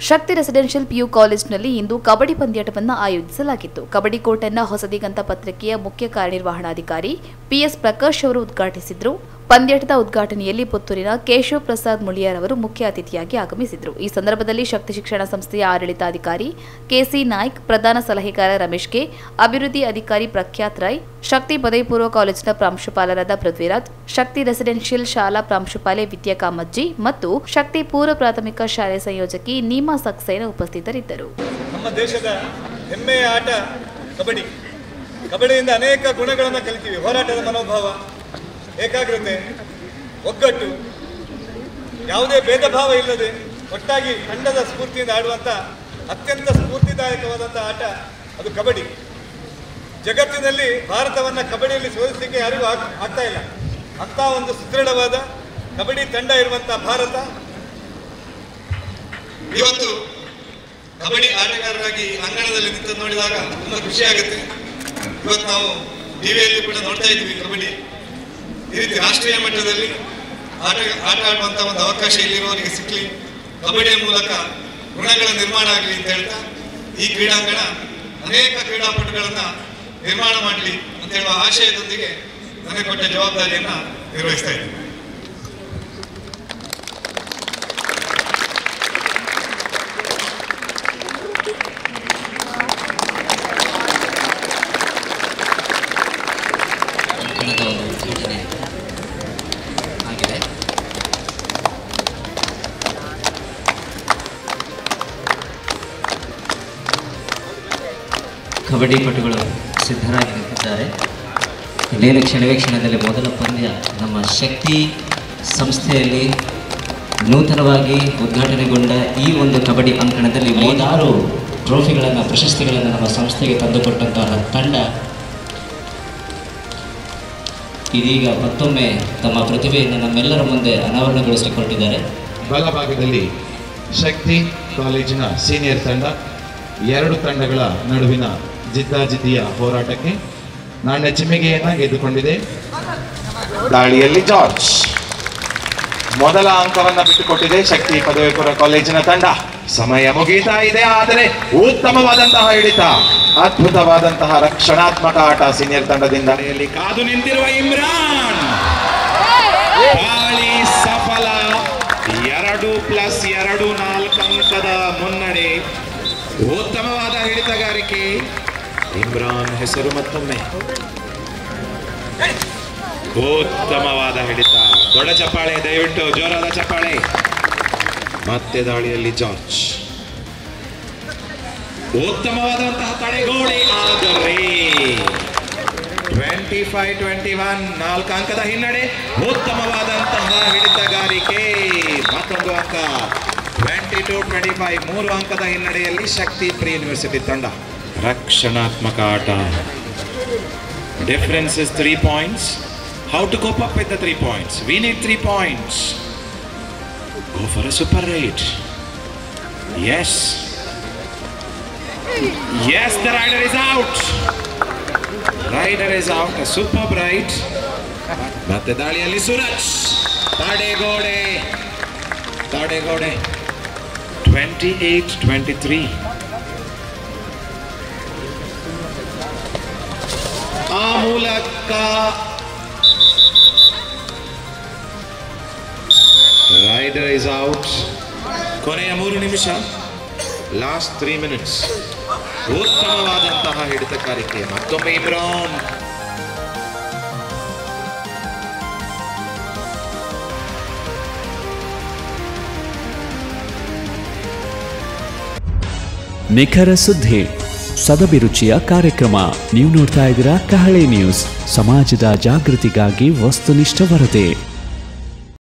ಶಕ್ತಿ residential PU ಕಾಲೇಜಿನಲ್ಲಿ ಇಂದು ಕಬಡ್ಡಿ ಪಂದ್ಯಾಟವನ್ನು ಆಯೋಜಿಸಲಾಗಿತ್ತು kabaddi court ಅನ್ನ ಹೊಸದಿಗಂತ ಪತ್ರಿಕೆಯ ಮುಖ್ಯ ಕಾರ್ಯನಿರ್ವಹಣಾಧಿಕಾರಿ ಪಿಎಸ್ ಪ್ರಕಾಶ್ ಅವರು ಉದ್ಘಾಟಿಸಿದ್ರು ಪಂದ್ಯಾಟದ ಉದ್ಘಾಟನೆಯಲ್ಲಿ ಪುತ್ತೂರಿನ ಕೇಶವ್ ಪ್ರಸಾದ್ ಮುಳಿಯರ್ ಅವರು ಮುಖ್ಯ ಅತಿಥಿಯಾಗಿ ಆಗಮಿಸಿದ್ರು ಈ ಸಂದರ್ಭದಲ್ಲಿ ಶಕ್ತಿ ಶಿಕ್ಷಣ ಸಂಸ್ಥೆಯ ಆಡಳಿತಾಧಿಕಾರಿ ಕೆಸಿ ನಾಯ್ಕ್ ಪ್ರಧಾನ ಸಲಹೆಗಾರ ರಮೇಶ್ ಕೆ ಅಭಿವೃದ್ಧಿ ಅಧಿಕಾರಿ ಪ್ರಖ್ಯಾತ್ ರಾಯ್ ಶಕ್ತಿ ಪದವಿ ಪೂರ್ವ ಕಾಲೇಜಿನ ಪ್ರಾಂಶುಪಾಲರಾದ ಪೃಥ್ವಿರಾಜ್ ಶಕ್ತಿ ರೆಸಿಡೆನ್ಷಿಯಲ್ ಶಾಲಾ ಪ್ರಾಂಶುಪಾಲೆ ವಿದ್ಯಾ ಕಾಮಜ್ಜಿ ಮತ್ತು ಶಕ್ತಿ ಪೂರ್ವ ಪ್ರಾಥಮಿಕ ಶಾಲೆ ಸಂಯೋಜಕಿ ನೀಮಾ ಸಕ್ಸೇನ ಉಪಸ್ಥಿತರಿದ್ದರು ನಮ್ಮ ದೇಶದ ಹೆಮ್ಮೆಯ ಆಟ ಕಬಡ್ಡಿ ಕಬಡ್ಡಿಯಿಂದ ಅನೇಕ ಗುಣಗಳನ್ನು ಕಲಿತೀವಿ ಹೋರಾಟದ ಮನೋಭಾವ ಏಕಾಗ್ರತೆ ಒಗ್ಗಟ್ಟು ಯಾವುದೇ ಭೇದ ಭಾವ ಇಲ್ಲದೆ ಒಟ್ಟಾಗಿ ತಂಡದ ಸ್ಫೂರ್ತಿಯಿಂದ ಆಡುವಂಥ ಅತ್ಯಂತ ಸ್ಫೂರ್ತಿದಾಯಕವಾದಂಥ ಆಟ ಅದು ಕಬಡ್ಡಿ ಜಗತ್ತಿನಲ್ಲಿ ಭಾರತವನ್ನು ಕಬಡ್ಡಿಯಲ್ಲಿ ಸೋಲಿಸಲಿಕ್ಕೆ ಯಾರಿಗೂ ಆಗ್- ಆಗ್ತಾ ಇಲ್ಲ ಅಂಥ ಒಂದು ಸುದೃಢವಾದ ಕಬಡ್ಡಿ ತಂಡ ಇರುವಂಥ ಭಾರತ ಇವತ್ತು ಕಬಡ್ಡಿ ಆಟಗಾರರಾಗಿ ಅಂಗಣದಲ್ಲಿ ನಿಂತು ನೋಡಿದಾಗ ತುಂಬಾ ಖುಷಿ ಆಗುತ್ತೆ ಇವತ್ತು ನಾವು ಟಿವಿಯಲ್ಲಿ ಕೂಡ ನೋಡ್ತಾ ಇದ್ದೀವಿ ಕಬಡ್ಡಿ ಈ ರೀತಿ ರಾಷ್ಟ್ರೀಯ ಮಟ್ಟದಲ್ಲಿ ಆಟ ಆಟ ಆಡುವಂತ ಒಂದು ಅವಕಾಶ ಇಲ್ಲಿರುವವರಿಗೆ ಸಿಕ್ಕಲಿ ಕಬಡ್ಡಿಯ ಮೂಲಕ ಗುಣಗಳ ನಿರ್ಮಾಣ ಆಗಲಿ ಅಂತ ಹೇಳ್ತಾ ಈ ಕ್ರೀಡಾಂಗಣ ಅನೇಕ ಕ್ರೀಡಾಪಟುಗಳನ್ನ ನಿರ್ಮಾಣ ಮಾಡಲಿ ಅಂತ ಹೇಳುವ ಆಶಯದೊಂದಿಗೆ ನನಗೆ ಕೊಟ್ಟ ಜವಾಬ್ದಾರಿಯನ್ನ ನಿರ್ವಹಿಸ್ತಾ ಇದ್ದೀನಿ ಕಳೆದ ಒಂದು ಉದ್ಘಾಟನೆ ಆಗಿದೆ ಕಬಡ್ಡಿ ಪಟುಗಳು ಸಿದ್ಧರಾಗಿ ನಿಂತಿದ್ದಾರೆ ಇನ್ನೇನು ಕ್ಷಣವೇ ಕ್ಷಣದಲ್ಲಿ ಮೊದಲ ಪಂದ್ಯ ನಮ್ಮ ಶಕ್ತಿ ಸಂಸ್ಥೆಯಲ್ಲಿ ನೂತನವಾಗಿ ಉದ್ಘಾಟನೆಗೊಂಡ ಈ ಒಂದು ಕಬಡ್ಡಿ ಅಂಕಣದಲ್ಲಿ ಐದಾರು ಟ್ರೋಫಿಗಳನ್ನು ಪ್ರಶಸ್ತಿಗಳನ್ನು ನಮ್ಮ ಸಂಸ್ಥೆಗೆ ತಂದುಕೊಟ್ಟಂತಹ ತಂಡ ಇದೀಗ ಮತ್ತೊಮ್ಮೆ ತಮ್ಮ ಪ್ರತಿಭೆಯನ್ನು ನಮ್ಮೆಲ್ಲರ ಮುಂದೆ ಅನಾವರಣಗೊಳಿಸಿಕೊಂಡಿದ್ದಾರೆ ಬಲಭಾಗದಲ್ಲಿ ಶಕ್ತಿ ಕಾಲೇಜಿನ ಸೀನಿಯರ್ ತಂಡ ಎರಡು ತಂಡಗಳ ನಡುವಿನ ಜಿದ್ದಾಜಿದ್ದಿಯ ಹೋರಾಟಕ್ಕೆ ನಾಣ್ಯ ಚಿಮ್ಮಿಗೆಯನ್ನ ಗೆದ್ದುಕೊಂಡಿದೆ ದಾಳಿಯಲ್ಲಿ ಜಾರ್ಜ್ ಮೊದಲ ಅಂಕವನ್ನ ಬಿಟ್ಟುಕೊಟ್ಟಿದೆ ಶಕ್ತಿ ಪದವಿ ಪೂರ್ವ ಕಾಲೇಜಿನ ತಂಡ ಸಮಯ ಮುಗೀತಾ ಇದೆ ಆದರೆ ಉತ್ತಮವಾದಂತಹ ಹಿಡಿತ ಅದ್ಭುತವಾದಂತಹ ರಕ್ಷಣಾತ್ಮಕ ಆಟ ಸೀನಿಯರ್ ತಂಡದಿಂದ ಇಲ್ಲಿ ಕಾದು ನಿಂತಿರುವ ಇಮ್ರಾನ್ ದಾಳಿ ಸಫಲ ಎರಡು ಪ್ಲಸ್ ಎರಡು ನಾಲ್ಕು ಅಂಕದ ಮುನ್ನಡೆ ಉತ್ತಮವಾದ ಹಿಡಿತಗಾರಿಕೆ ಇಮ್ರಾನ್ ಹೆಸರು ಮತ್ತೊಮ್ಮೆ ಉತ್ತಮವಾದ ಹಿಡಿತ ದೊಡ್ಡ ಚಪ್ಪಾಳೆ ದಯವಿಟ್ಟು ಜೋರಾದ ಚಪ್ಪಾಳೆ ಮತ್ತೆ ದಾಳಿಯಲ್ಲಿ ಜಾರ್ಜ್ ಉತ್ತಮವಾದಂತಹ ತಡೆಗೋಡೆ ಆದರೆ ಟ್ವೆಂಟಿ ಫೈವ್ ಟ್ವೆಂಟಿ ಒನ್ ನಾಲ್ಕು ಅಂಕದ ಹಿನ್ನಡೆ ಉತ್ತಮವಾದಂತಹ ಹಿಡಿತಗಾರಿಕೆ ಮತ್ತೊಂದು ಅಂಕ ಟ್ವೆಂಟಿ ಟು ಟ್ವೆಂಟಿ ಫೈವ್ ಮೂರು ಅಂಕದ ಹಿನ್ನಡೆಯಲ್ಲಿ ಶಕ್ತಿ ಪ್ರಿ ಯೂನಿವರ್ಸಿಟಿ ತಂಡ ರಕ್ಷಣಾತ್ಮಕ ಆಟ difference is three points how to cope up with the three points we need three points go for a super raid yes yes the raider is out raider is out super raid ಮತ್ತೆ ದಾಳಿಯಲ್ಲಿ ಸೂರಜ್ ತಡೆಗೋಡೆ ತಡೆಗೋಡೆ twenty eight twenty three ಆ ಮೂಲಕ rider is out ಕೊನೆಯ ಮೂರು ನಿಮಿಷ last three minutes ಉತ್ತಮವಾದಂತಹ ಹಿಡಿತಕಾರಿಕೆ ಮತ್ತೊಮ್ಮೆ ಇಮ್ರಾನ್ ನಿಖರ ಸುದ್ದಿ ಸದಭಿರುಚಿಯ ಕಾರ್ಯಕ್ರಮ ನೀವು ನೋಡ್ತಾ ಇದ್ದೀರಾ ಕಹಳೆ ನ್ಯೂಸ್ ಸಮಾಜದ ಜಾಗೃತಿಗಾಗಿ ವಸ್ತುನಿಷ್ಠ ವರದಿ